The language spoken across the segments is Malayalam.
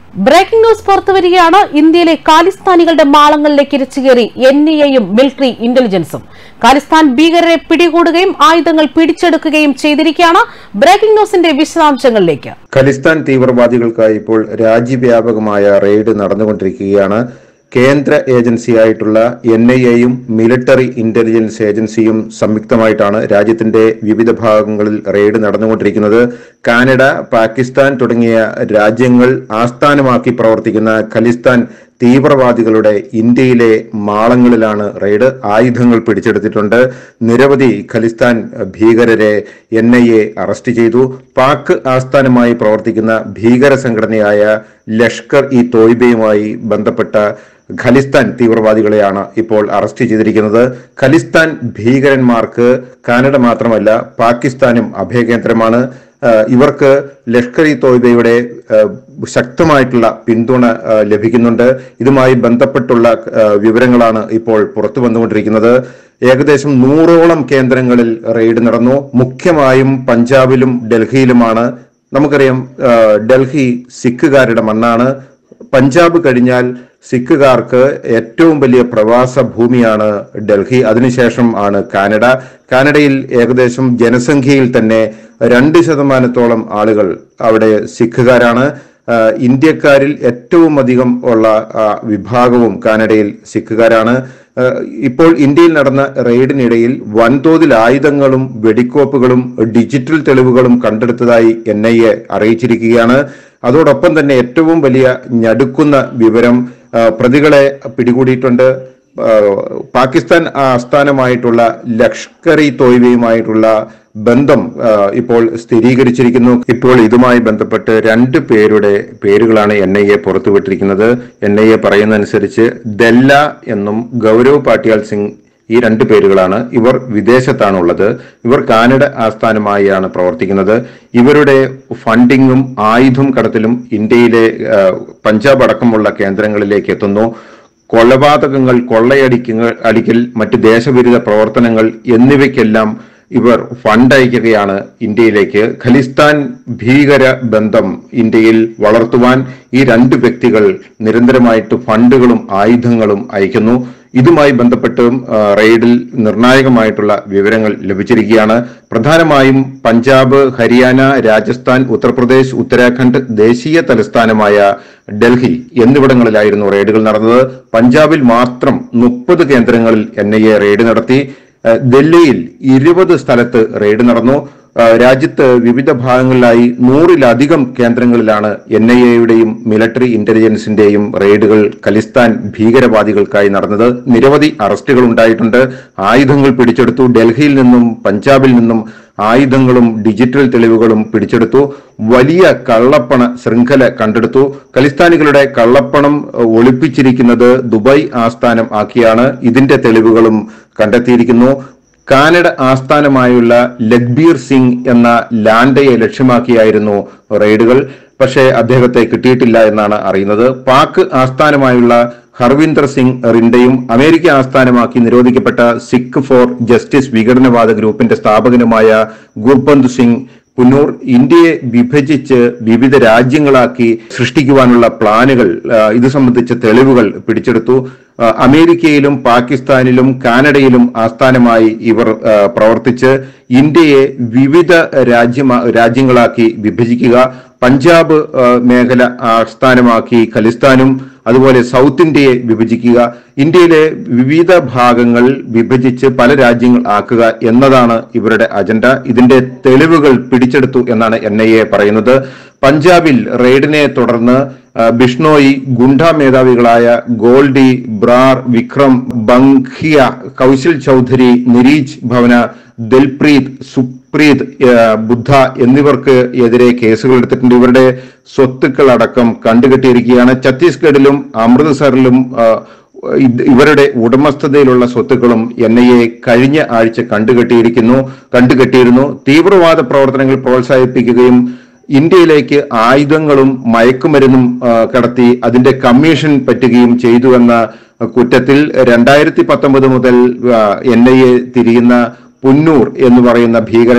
ബ്രേക്കിംഗ് ന്യൂസ് പുറത്തുവരികയാണ് ഇന്ത്യയിലെ ഖാലിസ്ഥാനികളുടെ മാളങ്ങളിലേക്ക് ഇരച്ചുകയറി എൻ ഐ എയും മിലിറ്ററി ഇന്റലിജൻസും ഖാലിസ്ഥാൻ ഭീകരരെ പിടികൂടുകയും ആയുധങ്ങൾ പിടിച്ചെടുക്കുകയും ചെയ്തിരിക്കുകയാണ് ബ്രേക്കിംഗ് ന്യൂസിന്റെ വിശദാംശങ്ങളിലേക്ക് ഖലിസ്ഥാൻ തീവ്രവാദികൾക്കായി ഇപ്പോൾ രാജ്യവ്യാപകമായ റെയ്ഡ് നടന്നുകൊണ്ടിരിക്കുകയാണ് കേന്ദ്ര ഏജൻസിയായിട്ടുള്ള എൻ ഐ എയും മിലിറ്ററി ഇന്റലിജൻസ് ഏജൻസിയും സംയുക്തമായിട്ടാണ് രാജ്യത്തിന്റെ വിവിധ ഭാഗങ്ങളിൽ റെയ്ഡ് നടന്നുകൊണ്ടിരിക്കുന്നത് കാനഡ പാകിസ്ഥാൻ തുടങ്ങിയ രാജ്യങ്ങൾ ആസ്ഥാനമാക്കി പ്രവർത്തിക്കുന്ന ഖലിസ്ഥാൻ തീവ്രവാദികളുടെ ഇന്ത്യയിലെ മാളങ്ങളിലാണ് റെയ്ഡ് ആയുധങ്ങൾ പിടിച്ചെടുത്തിട്ടുണ്ട് നിരവധി ഖലിസ്ഥാൻ ഭീകരരെ എൻ ഐ എ അറസ്റ്റ് ചെയ്തു പാക് ആസ്ഥാനമായി പ്രവർത്തിക്കുന്ന ഭീകര സംഘടനയായ ലഷ്കർ ഇ തോയ്ബയുമായി ബന്ധപ്പെട്ട ഖലിസ്ഥാൻ തീവ്രവാദികളെയാണ് ഇപ്പോൾ അറസ്റ്റ് ചെയ്തിരിക്കുന്നത് ഖലിസ്ഥാൻ ഭീകരന്മാർക്ക് കാനഡ മാത്രമല്ല പാകിസ്ഥാനും അഭയകേന്ദ്രമാണ് ആഹ് ഇവർക്ക് ലഷ്കർ ഇ തോയ്ബയുടെ ആഹ് ശക്തമായിട്ടുള്ള പിന്തുണ ആഹ് ലഭിക്കുന്നുണ്ട് ഇതുമായി ബന്ധപ്പെട്ടുള്ള ആഹ് വിവരങ്ങളാണ് ഇപ്പോൾ പുറത്തു വന്നുകൊണ്ടിരിക്കുന്നത് ഏകദേശം നൂറോളം കേന്ദ്രങ്ങളിൽ റെയ്ഡ് നടന്നു മുഖ്യമായും പഞ്ചാബിലും ഡൽഹിയിലുമാണ് നമുക്കറിയാം ആഹ് ഡൽഹി സിഖുകാരുടെ മണ്ണാണ് പഞ്ചാബ് കഴിഞ്ഞാൽ സിഖുകാർക്ക് ഏറ്റവും വലിയ പ്രവാസ ഭൂമിയാണ് ഡൽഹി അതിനുശേഷം ആണ് കാനഡ കാനഡയിൽ ഏകദേശം ജനസംഖ്യയിൽ തന്നെ രണ്ട് ശതമാനത്തോളം ആളുകൾ അവിടെ സിഖുകാരാണ് ആ, ഇന്ത്യക്കാരിൽ ഏറ്റവും അധികം ഉള്ള ആ, വിഭാഗവും കാനഡയിൽ സിഖുകാരാണ് ആ, ഇപ്പോൾ ഇന്ത്യയിൽ നടന്ന റെയ്ഡിനിടയിൽ വൻതോതിൽ ആയുധങ്ങളും വെടിക്കോപ്പുകളും ഡിജിറ്റൽ തെളിവുകളും കണ്ടെടുത്തതായി എൻ ഐ എ അറിയിച്ചിരിക്കുകയാണ് അതോടൊപ്പം തന്നെ ഏറ്റവും വലിയ ഞടുക്കുന്ന വിവരം ആ, പ്രതികളെ പിടികൂടിയിട്ടുണ്ട് ആ, പാകിസ്ഥാൻ ആസ്ഥാനമായിട്ടുള്ള ലഷ്കർ ഇ തോയ്ബയുമായിട്ടുള്ള ബന്ധം ആ, ഇപ്പോൾ സ്ഥിരീകരിച്ചിരിക്കുന്നു ഇപ്പോൾ ഇതുമായി ബന്ധപ്പെട്ട് രണ്ട് പേരുടെ പേരുകളാണ് എൻ ഐ എ പുറത്തുവിട്ടിരിക്കുന്നത് എൻ ഐ എ പറയുന്നതനുസരിച്ച് ദല്ല എന്നും ഗൗരവ് പാട്ടിയാൽ സിംഗ് ഈ രണ്ട് പേരുകളാണ് ഇവർ വിദേശത്താണുള്ളത് ഇവർ കാനഡ ആസ്ഥാനമായാണ് പ്രവർത്തിക്കുന്നത് ഇവരുടെ ഫണ്ടിങ്ങും ആയുധം കടത്തലും ഇന്ത്യയിലെ ആ, പഞ്ചാബ് അടക്കമുള്ള കേന്ദ്രങ്ങളിലേക്ക് എത്തുന്നു കൊലപാതകങ്ങൾ കൊള്ളയടിക്കുക അടിക്കൽ മറ്റ് ദേശവിരുദ്ധ പ്രവർത്തനങ്ങൾ എന്നിവയ്ക്കെല്ലാം ഇവർ ഫണ്ട് അയക്കുകയാണ് ഇന്ത്യയിലേക്ക് ഖലിസ്ഥാൻ ഭീകര ബന്ധം ഇന്ത്യയിൽ വളർത്തുവാൻ ഈ രണ്ട് വ്യക്തികൾ നിരന്തരമായിട്ട് ഫണ്ടുകളും ആയുധങ്ങളും അയക്കുന്നു ഇതുമായി ബന്ധപ്പെട്ടും ആ, റെയ്ഡിൽ നിർണായകമായിട്ടുള്ള വിവരങ്ങൾ ലഭിച്ചിരിക്കുകയാണ് പ്രധാനമായും പഞ്ചാബ് ഹരിയാന രാജസ്ഥാൻ ഉത്തർപ്രദേശ് ഉത്തരാഖണ്ഡ് ദേശീയ തലസ്ഥാനമായ ഡൽഹി എന്നിവിടങ്ങളിലായിരുന്നു റെയ്ഡുകൾ നടന്നത് പഞ്ചാബിൽ മാത്രം മുപ്പത് കേന്ദ്രങ്ങളിൽ എൻ ഐ എ റെയ്ഡ് നടത്തി ഏഹ് ഡൽഹിയിൽ ഇരുപത് സ്ഥലത്ത് റെയ്ഡ് നടന്നു ഏഹ് രാജ്യത്ത് വിവിധ ഭാഗങ്ങളിലായി നൂറിലധികം കേന്ദ്രങ്ങളിലാണ് എൻ ഐ എയുടെയും മിലിറ്ററി ഇന്റലിജൻസിന്റെയും റെയ്ഡുകൾ ഖലിസ്ഥാൻ ഭീകരവാദികൾക്കായി നടന്നത് നിരവധി അറസ്റ്റുകൾ ഉണ്ടായിട്ടുണ്ട് ആയുധങ്ങൾ പിടിച്ചെടുത്തു ഡൽഹിയിൽ നിന്നും പഞ്ചാബിൽ നിന്നും ആയുധങ്ങളും ഡിജിറ്റൽ തെളിവുകളും പിടിച്ചെടുത്തു വലിയ കള്ളപ്പണ ശൃംഖല കണ്ടെടുത്തു ഖലിസ്ഥാനികളുടെ കള്ളപ്പണം ഏഹ്, ഒളിപ്പിച്ചിരിക്കുന്നത് ദുബായ് ആസ്ഥാനം ആക്കിയാണ് ഇതിന്റെ തെളിവുകളും കണ്ടെത്തിയിരിക്കുന്നു കാനഡ ആസ്ഥാനമായുള്ള ലഗ്ബീർ സിംഗ് എന്ന ലാൻഡയെ ലക്ഷ്യമാക്കിയായിരുന്നു റെയ്ഡുകൾ പക്ഷേ അദ്ദേഹത്തെ കിട്ടിയിട്ടില്ല എന്നാണ് അറിയുന്നത് പാക് ആസ്ഥാനമായുള്ള ഹർവിന്ദർ സിംഗ് റിൻഡയും അമേരിക്ക ആസ്ഥാനമാക്കി നിരോധിക്കപ്പെട്ട സിഖ് ഫോർ ജസ്റ്റിസ് വിഘടനവാദ ഗ്രൂപ്പിന്റെ സ്ഥാപകനുമായ ഗുർബന്ത് സിംഗ് പുന്നൂർ ഇന്ത്യയെ വിഭജിച്ച് വിവിധ രാജ്യങ്ങളാക്കി സൃഷ്ടിക്കുവാനുള്ള പ്ലാനുകൾ ആ, ഇത് സംബന്ധിച്ച തെളിവുകൾ പിടിച്ചെടുത്തു ആ, അമേരിക്കയിലും പാകിസ്ഥാനിലും കാനഡയിലും ആസ്ഥാനമായി ഇവർ ആ, പ്രവർത്തിച്ച് ഇന്ത്യയെ വിവിധ രാജ്യമാ രാജ്യങ്ങളാക്കി വിഭജിക്കുക പഞ്ചാബ് ആ, മേഖല ആസ്ഥാനമാക്കി ഖലിസ്ഥാനും അതുപോലെ സൗത്ത് ഇന്ത്യയെ വിഭജിക്കുക ഇന്ത്യയിലെ വിവിധ ഭാഗങ്ങൾ വിഭജിച്ച് പല രാജ്യങ്ങൾ ആക്കുക എന്നതാണ് ഇവരുടെ അജണ്ട ഇതിന്റെ തെളിവുകൾ പിടിച്ചെടുത്തു എന്നാണ് എൻ ഐ എ പറയുന്നത് പഞ്ചാബിൽ റെയ്ഡിനെ തുടർന്ന് ആ, ബിഷ്ണോയി ഗുണ്ട മേധാവികളായ ഗോൾഡി ബ്രാർ വിക്രം ബംഖിയ കൗശൽ ചൌധരി നിരീജ് ഭവന ദിൽപ്രീത് സുപ്രീത് ആ, ബുദ്ധ എന്നിവർക്ക് എതിരെ കേസുകൾ എടുത്തിട്ടുണ്ട് ഇവരുടെ സ്വത്തുക്കൾ അടക്കം കണ്ടുകെട്ടിയിരിക്കുകയാണ് ഛത്തീസ്ഗഡിലും അമൃത്സറിലും ആ, ഇത് ഇവരുടെ ഉടമസ്ഥതയിലുള്ള സ്വത്തുക്കളും എൻ ഐ എ കഴിഞ്ഞ ആഴ്ച കണ്ടുകെട്ടിയിരിക്കുന്നു കണ്ടുകെട്ടിയിരുന്നു തീവ്രവാദ പ്രവർത്തനങ്ങൾ പ്രോത്സാഹിപ്പിക്കുകയും ഇന്ത്യയിലേക്ക് ആയുധങ്ങളും മയക്കുമരുന്നും ആ, കടത്തി അതിന്റെ കമ്മീഷൻ പറ്റുകയും ചെയ്തുവെന്ന കുറ്റത്തിൽ രണ്ടായിരത്തി പത്തൊമ്പത് മുതൽ എൻ ഐ എ തിരിയുന്ന പുന്നൂർ എന്ന് പറയുന്ന ഭീകരൻ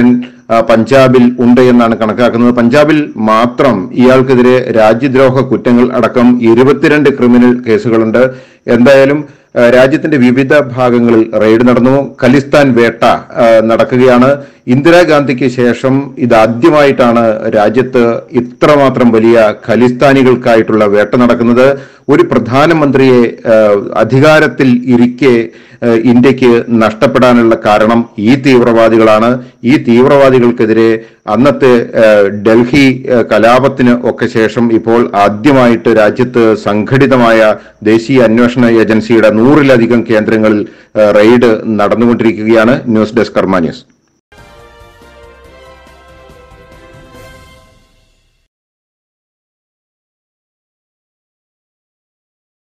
ആ, പഞ്ചാബിൽ ഉണ്ട് എന്നാണ് കണക്കാക്കുന്നത് പഞ്ചാബിൽ മാത്രം ഇയാൾക്കെതിരെ രാജ്യദ്രോഹ കുറ്റങ്ങൾ അടക്കം ഇരുപത്തിരണ്ട് ക്രിമിനൽ കേസുകളുണ്ട് എന്തായാലും ആ, രാജ്യത്തിന്റെ വിവിധ ഭാഗങ്ങളിൽ റെയ്ഡ് നടന്നു ഖലിസ്ഥാൻ വേട്ട ആ, നടക്കുകയാണ് ഇന്ദിരാഗാന്ധിക്ക് ശേഷം ഇതാദ്യമായിട്ടാണ് രാജ്യത്ത് ഇത്രമാത്രം വലിയ ഖലിസ്ഥാനികൾക്കായിട്ടുള്ള വേട്ട നടക്കുന്നത് ഒരു പ്രധാനമന്ത്രിയെ ആ, അധികാരത്തിൽ ഇരിക്കെ ആ, ഇന്ത്യക്ക് നഷ്ടപ്പെടാനുള്ള കാരണം ഈ തീവ്രവാദികളാണ് ഈ തീവ്രവാദികൾക്കെതിരെ അന്നത്തെ ആ, ഡൽഹി ആ, കലാപത്തിന് ഒക്കെ ശേഷം ഇപ്പോൾ ആദ്യമായിട്ട് രാജ്യത്ത് സംഘടിതമായ ദേശീയ അന്വേഷണ ഏജൻസിയുടെ നൂറിലധികം കേന്ദ്രങ്ങളിൽ ആ, റെയ്ഡ് നടന്നുകൊണ്ടിരിക്കുകയാണ് ന്യൂസ് ഡെസ്ക് കർമ്മ ന്യൂസ്